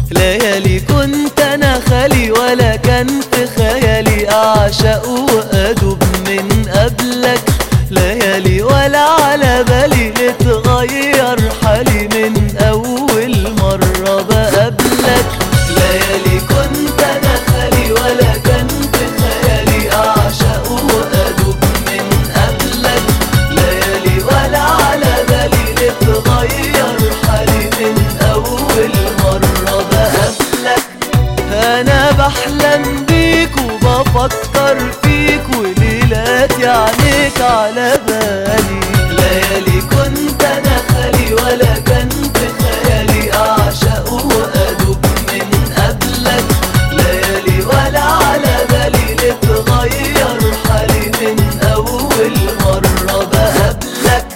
ليالي كنت انا خالي ولا كان في خيالي اعشق وادوب من قبلك ليالي ولا على بالي اتغير حالي من اول مرة بقابلك ليالي كنت انا خالي ولا كان في خيالي اعشق وادوب من قبلك ليالي ولا على بالي اتغير حالي من اول مرة بقابلك انا بحلم بيك وبفكر فيك وليلاتي عليك على بالي ليالي كنت انا خالي ولا كان في خيالي اعشق وادوب من قبلك ليالي ولا على بالي اتغير حالي من اول مرة بقابلك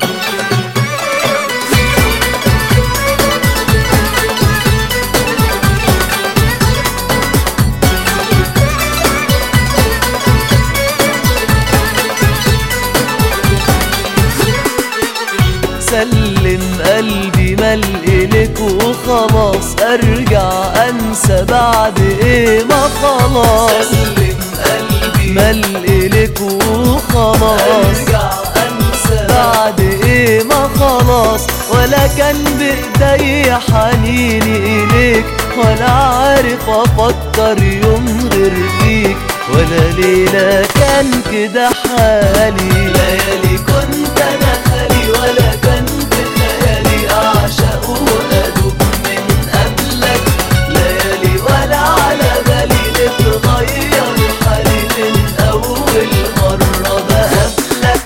سلم قلبي ملء لك وخلاص ارجع انسى بعد ايه ما خلاص سلم قلبي ملء لك وخلاص ارجع انسى بعد ايه ما خلاص ولا كان بايدي حنيني اليك ولا عارف افكر يوم غير فيك ولا ليلة كان كده حالي ليالي كنت انا خالي ولا كان في خيالي اعشق وادوب من قبلك ليالي ولا على بالي اتغير حالي من اول مرة بقابلك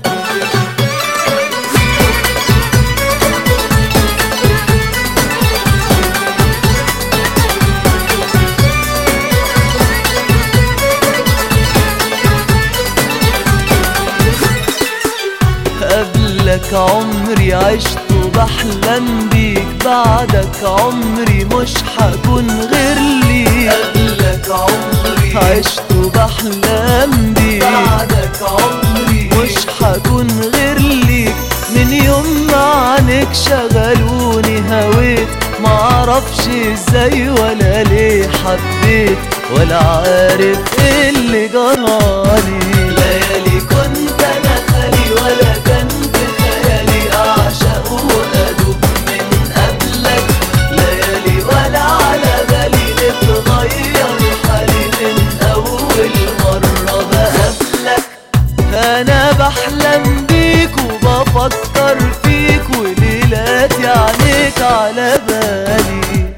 قبلك عمري عشت وبحلم بيك بعدك عمري مش حكون غير ليك قبلك عمري عشت وبحلم بيك بعدك عمري مش حكون غير ليك من يوم ما عنك شغلوني هويت معرفش ازاي ولا ليه حبيت ولا عارف ايه اللي جرالي ليالي كنت انا خالي ولا كان في خيالي اعشق وادوب من قبلك ليالي ولا على بالي اتغير حالي من اول مرة بقابلك انا بحلم بيك وبفكر فيك وليلاتي عليك على بالي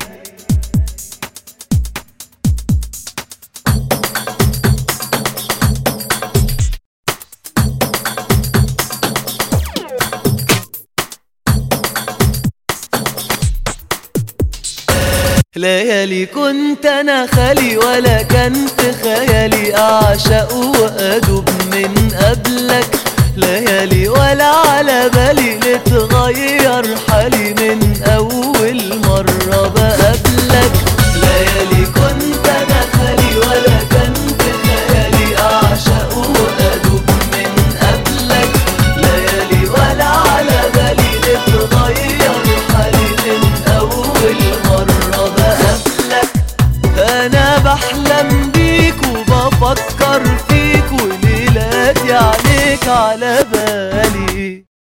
ليالي كنت انا خالي ولا كان في خيالي اعشق وادوب من قبلك ليالي ولا على بالي لتغير حالي من اول مرة بقابلك ليالي كنت انا خالي ولا كان في خيالي اعشق وادوب من قبلك ليالي ولا على بالي لتغير حالي من اول مرة بقابلك انا بحلم بيك وبفكر فيك وليلاتي عليك على بالي